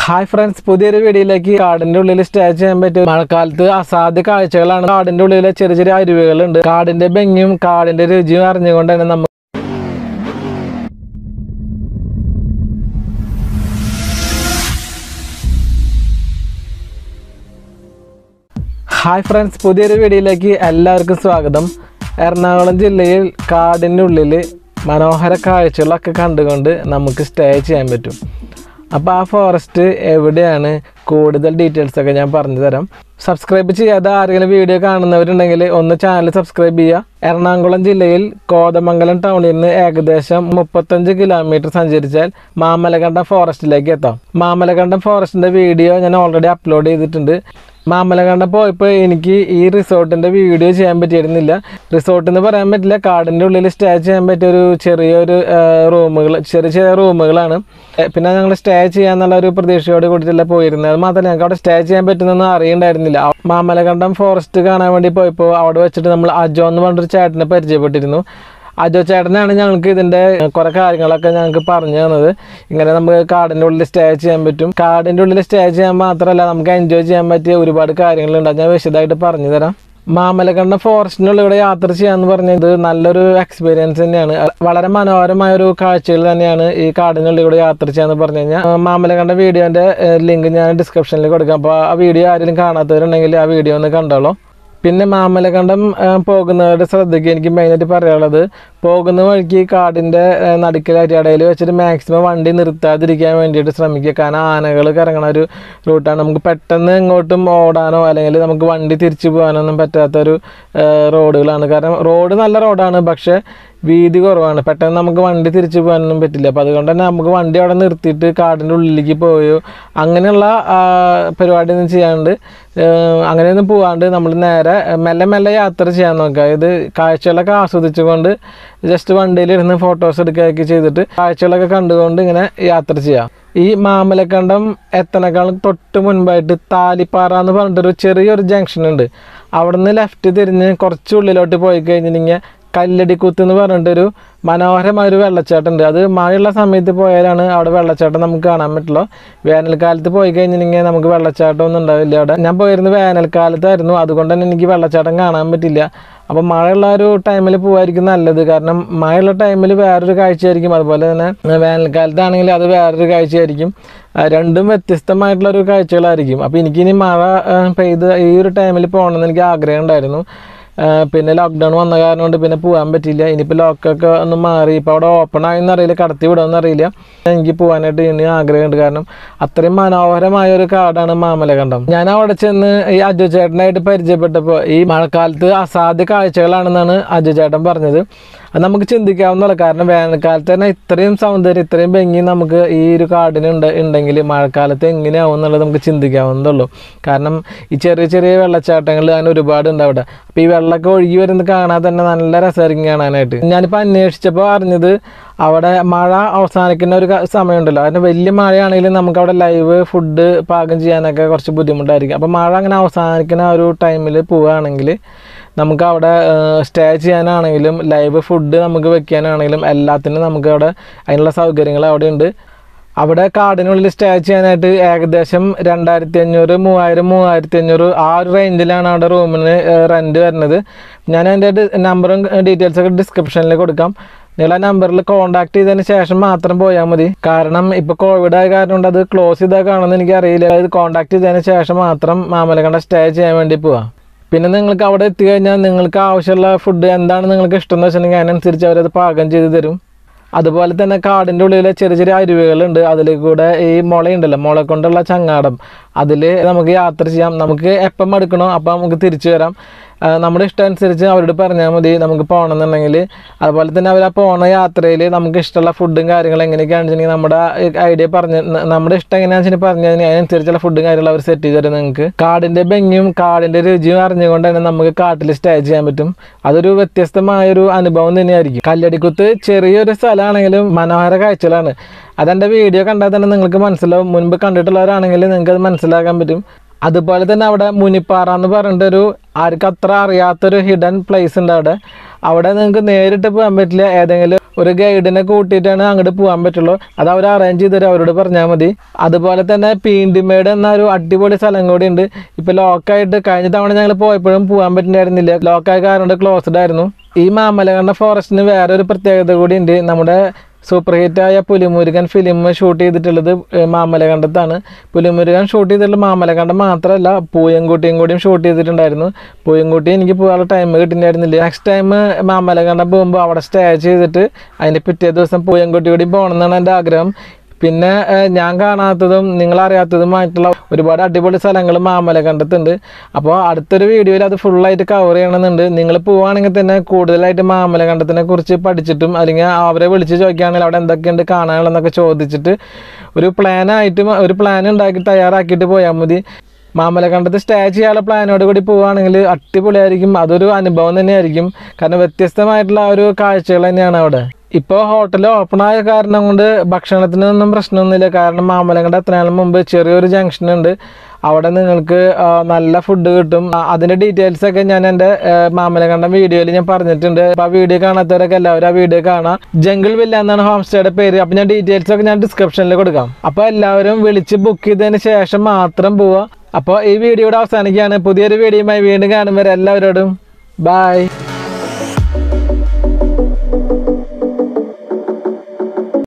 hi friends പുതിയൊരു വീഡിയോയിലേക്ക് കാടിന്റെ ഉള്ളിൽ സ്റ്റേ ചെയ്യാൻ പറ്റും മഴക്കാലത്ത് അസാധ്യ കാഴ്ചകളാണ് കാടിന്റെ ഉള്ളിലെ ചെറിയ ചെറിയ അരുവികളുണ്ട് കാടിന്റെ ഭംഗിയും കാടിന്റെ രുചിയും അറിഞ്ഞുകൊണ്ട് തന്നെ നമുക്ക് ഹായ് ഫ്രണ്ട്സ് പുതിയൊരു വീഡിയോയിലേക്ക് എല്ലാവർക്കും സ്വാഗതം എറണാകുളം ജില്ലയിൽ കാടിൻ്റെ ഉള്ളിൽ മനോഹര കാഴ്ചകളൊക്കെ കണ്ടുകൊണ്ട് നമുക്ക് സ്റ്റേ ചെയ്യാൻ പറ്റും അപ്പോൾ ആ ഫോറസ്റ്റ് എവിടെയാണ് കൂടുതൽ ഡീറ്റെയിൽസ് ഒക്കെ ഞാൻ പറഞ്ഞു തരാം സബ്സ്ക്രൈബ് ചെയ്യാതെ ആരെങ്കിലും വീഡിയോ കാണുന്നവരുണ്ടെങ്കിൽ ഒന്ന് ചാനൽ സബ്സ്ക്രൈബ് ചെയ്യുക എറണാകുളം ജില്ലയിൽ കോതമംഗലം ടൗണിൽ നിന്ന് ഏകദേശം മുപ്പത്തഞ്ച് കിലോമീറ്റർ സഞ്ചരിച്ചാൽ മാമലകണ്ഠം ഫോറസ്റ്റിലേക്ക് എത്താം മാമലകണ്ഠം ഫോറസ്റ്റിൻ്റെ വീഡിയോ ഞാൻ ഓൾറെഡി അപ്ലോഡ് ചെയ്തിട്ടുണ്ട് മാമലകണ്ഠം പോയപ്പോൾ എനിക്ക് ഈ റിസോർട്ടിൻ്റെ വീഡിയോ ചെയ്യാൻ പറ്റിയിരുന്നില്ല റിസോർട്ട് എന്ന് പറയാൻ പറ്റില്ല കാടിൻ്റെ ഉള്ളിൽ സ്റ്റേ ചെയ്യാൻ പറ്റിയ ഒരു ചെറിയൊരു റൂമുകൾ ചെറിയ ചെറിയ റൂമുകളാണ് ഏഹ് പിന്നെ ഞങ്ങൾ സ്റ്റേ ചെയ്യാന്നുള്ള ഒരു പ്രതീക്ഷയോട് കൂടിയിട്ടല്ല പോയിരുന്നത് അത് മാത്രമല്ല ഞങ്ങൾക്ക് അവിടെ സ്റ്റേ ചെയ്യാൻ പറ്റുന്നൊന്നും അറിയണ്ടായിരുന്നില്ല മാമലകണ്ഠം ഫോറസ്റ്റ് കാണാൻ വേണ്ടി പോയപ്പോൾ അവിടെ വെച്ചിട്ട് നമ്മൾ അജോ എന്ന് പറഞ്ഞൊരു ചേട്ടനെ പരിചയപ്പെട്ടിരുന്നു അജോ ചേട്ടനാണ് ഞങ്ങൾക്ക് ഇതിന്റെ കുറെ കാര്യങ്ങളൊക്കെ ഞങ്ങൾക്ക് പറഞ്ഞു തന്നത് ഇങ്ങനെ നമുക്ക് കാടിന്റെ ഉള്ളിൽ സ്റ്റേ ചെയ്യാൻ പറ്റും കാടിന്റെ ഉള്ളിൽ സ്റ്റേ ചെയ്യാൻ മാത്രമല്ല നമുക്ക് എൻജോയ് ചെയ്യാൻ പറ്റിയ ഒരുപാട് കാര്യങ്ങളുണ്ട് അത് ഞാൻ വിശദമായിട്ട് പറഞ്ഞു തരാം മാമലക്കണ്ഠം ഫോറസ്റ്റിനുള്ളിലൂടെ യാത്ര ചെയ്യാന്ന് പറഞ്ഞത് നല്ലൊരു എക്സ്പീരിയൻസ് തന്നെയാണ് വളരെ മനോഹരമായ ഒരു കാഴ്ചകൾ തന്നെയാണ് ഈ കാടിനുള്ളിലൂടെ യാത്ര ചെയ്യാന്ന് പറഞ്ഞു കഴിഞ്ഞാൽ മാമലക്കണ്ഠ വീഡിയോന്റെ ലിങ്ക് ഞാൻ ഡിസ്ക്രിപ്ഷനിൽ കൊടുക്കാം അപ്പോൾ ആ വീഡിയോ ആരെങ്കിലും കാണാത്തവരുണ്ടെങ്കിൽ ആ വീഡിയോ ഒന്ന് കണ്ടോളൂ പിന്നെ മാമലകണ്ഠം ആ, പോകുന്നവരുടെ ശ്രദ്ധയ്ക്ക് എനിക്ക് മെയിനായിട്ട് പറയാനുള്ളത് പോകുന്ന വഴിക്ക് കാടിൻ്റെ നടുക്കിലായിട്ട് ഇടയിൽ വെച്ചിട്ട് മാക്സിമം വണ്ടി നിർത്താതിരിക്കാൻ വേണ്ടിയിട്ട് ശ്രമിക്കുക കാരണം ആനകൾ കറങ്ങണ ഒരു റൂട്ടാണ് നമുക്ക് പെട്ടെന്ന് എങ്ങോട്ടും ഓടാനോ അല്ലെങ്കിൽ നമുക്ക് വണ്ടി തിരിച്ചു പോകാനോ ഒന്നും പറ്റാത്തൊരു ആ, റോഡുകളാണ് കാരണം റോഡ് നല്ല റോഡാണ് പക്ഷേ വീതി കുറവാണ് പെട്ടെന്ന് നമുക്ക് വണ്ടി തിരിച്ചു പോകാനൊന്നും പറ്റില്ല അപ്പോൾ അതുകൊണ്ട് തന്നെ നമുക്ക് വണ്ടി അവിടെ നിർത്തിയിട്ട് കാടിൻ്റെ ഉള്ളിലേക്ക് പോയോ അങ്ങനെയുള്ള ആ, പരിപാടിയൊന്നും ചെയ്യാണ്ട് ഏഹ്, അങ്ങനെയൊന്നും പോവാണ്ട് നമ്മൾ നേരെ മെല്ലെ മെല്ലെ യാത്ര ചെയ്യാൻ നോക്കുക ഇത് കാഴ്ചകളൊക്കെ ആസ്വദിച്ചുകൊണ്ട് ജസ്റ്റ് വണ്ടിയിലിരുന്ന് ഫോട്ടോസ് എടുക്കുകയൊക്കെ ചെയ്തിട്ട് കാഴ്ചകളൊക്കെ കണ്ടുകൊണ്ട് ഇങ്ങനെ യാത്ര ചെയ്യാം ഈ മാമലക്കണ്ടം എത്തനേക്കാളും തൊട്ട് മുൻപായിട്ട് താലിപ്പാറ എന്ന് പറഞ്ഞിട്ടൊരു ചെറിയൊരു ജംഗ്ഷൻ ഉണ്ട് അവിടെ നിന്ന് ലെഫ്റ്റ് തിരിഞ്ഞ് കുറച്ച് ഉള്ളിലോട്ട് പോയി കഴിഞ്ഞിട്ടുണ്ടെങ്കിൽ കല്ലടിക്കുത്ത് എന്ന് പറഞ്ഞിട്ടൊരു മനോഹരമായ ഒരു വെള്ളച്ചാട്ടം ഉണ്ട് അത് മഴയുള്ള സമയത്ത് പോയാലാണ് അവിടെ വെള്ളച്ചാട്ടം നമുക്ക് കാണാൻ പറ്റുള്ളൂ വേനൽക്കാലത്ത് പോയി കഴിഞ്ഞിട്ടുണ്ടെങ്കിൽ നമുക്ക് വെള്ളച്ചാട്ടം ഒന്നും ഉണ്ടാവില്ല അവിടെ ഞാൻ പോയിരുന്നത് വേനൽക്കാലത്തായിരുന്നു അതുകൊണ്ട് തന്നെ എനിക്ക് വെള്ളച്ചാട്ടം കാണാൻ പറ്റില്ല അപ്പോൾ മഴയുള്ള ഒരു ടൈമിൽ പോകായിരിക്കും നല്ലത് കാരണം മഴയുള്ള ടൈമിൽ വേറൊരു കാഴ്ചയായിരിക്കും അതുപോലെ തന്നെ വേനൽക്കാലത്താണെങ്കിൽ അത് വേറൊരു കാഴ്ചയായിരിക്കും ആ, രണ്ടും വ്യത്യസ്തമായിട്ടുള്ള ഒരു കാഴ്ചകളായിരിക്കും അപ്പോൾ എനിക്കിനി മഴ ആ, പെയ്ത് ഈ ഒരു ടൈമിൽ പോകണമെന്ന് എനിക്ക് ആഗ്രഹം ഉണ്ടായിരുന്നു ആ, പിന്നെ ലോക്ക്ഡൗൺ വന്ന കാരണം കൊണ്ട് പിന്നെ പോകാൻ പറ്റില്ല ഇനിയിപ്പോൾ ലോക്കൊക്കെ ഒന്ന് മാറി ഇപ്പോൾ അവിടെ ഓപ്പൺ ആയെന്ന് അറിയില്ല കടത്തി വിടുമെന്ന് അറിയില്ല എനിക്ക് പോകാനായിട്ട് ഇനി ആഗ്രഹമുണ്ട് കാരണം അത്രയും മനോഹരമായ ഒരു കാടാണ് മാമലകണ്ഠം ഞാൻ അവിടെ ചെന്ന് ഈ അജു ചേട്ടനായിട്ട് പരിചയപ്പെട്ടപ്പോൾ ഈ മഴക്കാലത്ത് അസാധ്യ കാഴ്ചകളാണെന്നാണ് അജു ചേട്ടൻ പറഞ്ഞത് അത് നമുക്ക് ചിന്തിക്കാവുന്നതല്ല കാരണം വേനൽക്കാലത്ത് തന്നെ ഇത്രയും സൗന്ദര്യം ഇത്രയും ഭംഗി നമുക്ക് ഈ ഒരു കാടിന് ഉണ്ട് ഉണ്ടെങ്കിൽ മഴക്കാലത്ത് എങ്ങനെയാവും എന്നുള്ളത് നമുക്ക് ചിന്തിക്കാവുന്നതുള്ളൂ കാരണം ഈ ചെറിയ ചെറിയ വെള്ളച്ചാട്ടങ്ങൾ അങ്ങനെ ഒരുപാട് ഉണ്ട് അവിടെ അപ്പോൾ ഈ വെള്ളമൊക്കെ ഒഴുകി വരുന്നത് കാണാൻ തന്നെ നല്ല രസമായിരിക്കും കാണാനായിട്ട് ഞാനിപ്പോൾ അന്വേഷിച്ചപ്പോൾ അറിഞ്ഞത് അവിടെ മഴ അവസാനിക്കുന്ന ഒരു ക- സമയമുണ്ടല്ലോ അതിന് വലിയ മഴയാണെങ്കിലും നമുക്ക് അവിടെ ലൈവ് ഫുഡ് പാകം ചെയ്യാനൊക്കെ കുറച്ച് ബുദ്ധിമുട്ടായിരിക്കും അപ്പോൾ മഴ അങ്ങനെ അവസാനിക്കുന്ന ആ ഒരു ടൈമിൽ പോവുകയാണെങ്കിൽ നമുക്ക് അവിടെ സ്റ്റേ ചെയ്യാനാണെങ്കിലും ലൈവ് ഫുഡ് നമുക്ക് വെക്കാനാണെങ്കിലും എല്ലാത്തിനും നമുക്ക് അവിടെ അതിനുള്ള സൗകര്യങ്ങൾ അവിടെ ഉണ്ട് അവിടെ കാടിനുള്ളിൽ സ്റ്റേ ചെയ്യാനായിട്ട് ഏകദേശം രണ്ടായിരത്തി അഞ്ഞൂറ് മൂവായിരം മൂവായിരത്തി അഞ്ഞൂറ് ആ ഒരു റേഞ്ചിലാണ് അവിടെ റൂമിന് റെൻറ്റ് വരുന്നത് ഞാൻ അതിൻ്റെ നമ്പറും ഡീറ്റെയിൽസ് ഒക്കെ ഡിസ്ക്രിപ്ഷനിൽ കൊടുക്കാം നിങ്ങൾ ആ നമ്പറിൽ കോൺടാക്ട് ചെയ്തതിന് ശേഷം മാത്രം പോയാൽ മതി കാരണം ഇപ്പോൾ കോവിഡ് ആയ കാരണം കൊണ്ട് അത് ക്ലോസ് ചെയ്താൽ കാണുമെന്ന് എനിക്ക് അറിയില്ല അത് കോൺടാക്ട് ചെയ്തതിന് ശേഷം മാത്രം മാമലക്കണ്ട സ്റ്റേ ചെയ്യാൻ വേണ്ടി പോവാം പിന്നെ നിങ്ങൾക്ക് അവിടെ എത്തിക്കഴിഞ്ഞാൽ നിങ്ങൾക്ക് ആവശ്യമുള്ള ഫുഡ് എന്താണ് നിങ്ങൾക്ക് ഇഷ്ടം എന്ന് വെച്ചിട്ടുണ്ടെങ്കിൽ അതിനനുസരിച്ച് അവരത് പാകം ചെയ്ത് തരും അതുപോലെ തന്നെ കാടിൻ്റെ ഉള്ളിലെ ചെറിയ ചെറിയ അരുവികളുണ്ട് അതിൽ കൂടെ ഈ മുളയുണ്ടല്ലോ മുള കൊണ്ടുള്ള ചങ്ങാടം അതിൽ നമുക്ക് യാത്ര ചെയ്യാം നമുക്ക് എപ്പം എടുക്കണോ അപ്പം നമുക്ക് തിരിച്ചു വരാം ആ, നമ്മുടെ ഇഷ്ടം അനുസരിച്ച് അവരോട് പറഞ്ഞാൽ മതി നമുക്ക് പോകണമെന്നുണ്ടെങ്കിൽ അതുപോലെ തന്നെ അവർ ആ പോണ യാത്രയിൽ നമുക്ക് ഇഷ്ടമുള്ള ഫുഡും കാര്യങ്ങളും എങ്ങനെയൊക്കെയാണെന്ന് വെച്ചിട്ടുണ്ടെങ്കിൽ നമ്മുടെ ഐഡിയ പറഞ്ഞ് ന- നമ്മുടെ ഇഷ്ടം എങ്ങനെയാണെന്ന് വെച്ചിട്ടുണ്ടെങ്കിൽ പറഞ്ഞു കഴിഞ്ഞാൽ അതിനനുസരിച്ചുള്ള ഫുഡും കാര്യങ്ങളും അവർ സെറ്റ് ചെയ്ത് തരും നിങ്ങൾക്ക് കാടിൻ്റെ ഭംഗിയും കാടിൻ്റെ രുചിയും അറിഞ്ഞുകൊണ്ട് തന്നെ നമുക്ക് കാട്ടിൽ സ്റ്റേ ചെയ്യാൻ പറ്റും അതൊരു വ്യത്യസ്തമായൊരു അനുഭവം തന്നെയായിരിക്കും കല്ലടിക്കുത്ത് ചെറിയൊരു സ്ഥലമാണെങ്കിലും മനോഹര കാഴ്ചകളാണ് അതെൻ്റെ വീഡിയോ കണ്ടാൽ തന്നെ നിങ്ങൾക്ക് മനസ്സിലാവും മുൻപ് കണ്ടിട്ടുള്ളവരാണെങ്കിൽ നിങ്ങൾക്ക് അത് മനസ്സിലാക്കാൻ പറ്റും അതുപോലെ തന്നെ അവിടെ മുനിപ്പാറ എന്ന് പറഞ്ഞിട്ടൊരു ആർക്കും അത്ര അറിയാത്തൊരു ഹിഡൻ പ്ലേസ് ഉണ്ട് അവിടെ അവിടെ നിങ്ങൾക്ക് നേരിട്ട് പോകാൻ പറ്റില്ല ഏതെങ്കിലും ഒരു ഗൈഡിനെ കൂട്ടിയിട്ടാണ് അങ്ങോട്ട് പോകാൻ പറ്റുള്ളൂ അത് അവർ അറേഞ്ച് ചെയ്ത് തരും അവരോട് പറഞ്ഞാൽ മതി അതുപോലെ തന്നെ പീണ്ടിമേട് എന്ന ഒരു അടിപൊളി സ്ഥലം കൂടി ഉണ്ട് ഇപ്പോൾ ലോക്കായിട്ട് കഴിഞ്ഞ തവണ ഞങ്ങൾ പോയപ്പോഴും പോകാൻ പറ്റുന്നുണ്ടായിരുന്നില്ല ലോക്കായ കാരണം ക്ലോസ്ഡ് ആയിരുന്നു ഈ മാമലകണ്ണ ഫോറസ്റ്റിന് വേറെ ഒരു പ്രത്യേകത കൂടി ഉണ്ട് നമ്മുടെ സൂപ്പർ ഹിറ്റായ പുലിമുരുകൻ ഫിലിം ഷൂട്ട് ചെയ്തിട്ടുള്ളത് ഏഹ് മാമലകണ്ടത്താണ് പുലിമുരുകൻ ഷൂട്ട് ചെയ്തിട്ടുള്ള മാമലകണ്ടം മാത്രമല്ല പൂയംകുട്ടിയും കൂടിയും ഷൂട്ട് ചെയ്തിട്ടുണ്ടായിരുന്നു പൂയംകുട്ടി എനിക്ക് പോകാനുള്ള ടൈം കിട്ടിയിട്ടുണ്ടായിരുന്നില്ല നെക്സ്റ്റ് ടൈം മാമലകണ്ടം പോകുമ്പോൾ അവിടെ സ്റ്റേ ചെയ്തിട്ട് അതിൻ്റെ പിറ്റേ ദിവസം പൂയംകുട്ടി കൂടി പോകണം എന്നാണ് എൻ്റെ ആഗ്രഹം പിന്നെ ഏഹ്, ഞാൻ കാണാത്തതും നിങ്ങളറിയാത്തതുമായിട്ടുള്ള ഒരുപാട് അടിപൊളി സ്ഥലങ്ങൾ മാമലകണ്ടത്തുണ്ട് അപ്പോൾ അടുത്തൊരു വീഡിയോയിൽ അത് ഫുള്ളായിട്ട് കവർ ചെയ്യണമെന്നുണ്ട് നിങ്ങൾ പോവുകയാണെങ്കിൽ തന്നെ കൂടുതലായിട്ട് മാമലകണ്ടത്തിനെ കുറിച്ച് പഠിച്ചിട്ടും അല്ലെങ്കിൽ അവരെ വിളിച്ച് ചോദിക്കുകയാണെങ്കിൽ അവിടെ എന്തൊക്കെയുണ്ട് കാണാനുള്ളതെന്നൊക്കെ ചോദിച്ചിട്ട് ഒരു പ്ലാനായിട്ട് ഒരു പ്ലാൻ ഉണ്ടാക്കി തയ്യാറാക്കിയിട്ട് പോയാൽ മതി മാമലകണ്ടത്ത് സ്റ്റേ ചെയ്യാനുള്ള പ്ലാനോട് കൂടി പോവുകയാണെങ്കിൽ അടിപൊളിയായിരിക്കും അതൊരു അനുഭവം തന്നെയായിരിക്കും കാരണം വ്യത്യസ്തമായിട്ടുള്ള ആ ഒരു കാഴ്ചകൾ തന്നെയാണ് അവിടെ ഇപ്പോൾ ഹോട്ടൽ ഓപ്പൺ ആയ കാരണം കൊണ്ട് ഭക്ഷണത്തിനൊന്നും പ്രശ്നമൊന്നുമില്ല കാരണം മാമലകണ്ട എത്രനാളും മുമ്പ് ചെറിയൊരു ജംഗ്ഷൻ ഉണ്ട് അവിടെ നിങ്ങൾക്ക് ആ, നല്ല ഫുഡ് കിട്ടും ആ, അതിന്റെ ഡീറ്റെയിൽസ് ഒക്കെ ഞാൻ എൻ്റെ മാമലകണ്ടം വീഡിയോയിൽ ഞാൻ പറഞ്ഞിട്ടുണ്ട് അപ്പോൾ ആ വീഡിയോ കാണാത്തവരൊക്കെ എല്ലാവരും ആ വീഡിയോ കാണാം ജംഗിൾ വില്ല എന്നാണ് ഹോം സ്റ്റേയുടെ പേര് അപ്പോൾ ഞാൻ ഡീറ്റെയിൽസ് ഒക്കെ ഞാൻ ഡിസ്ക്രിപ്ഷനിൽ കൊടുക്കാം അപ്പോൾ എല്ലാവരും വിളിച്ച് ബുക്ക് ചെയ്തതിന് ശേഷം മാത്രം പോവുക അപ്പോൾ ഈ വീഡിയോയുടെ അവസാനിക്കുകയാണ് പുതിയൊരു വീഡിയോയുമായി വീണ്ടും കാണും വരെ എല്ലാവരോടും ബൈ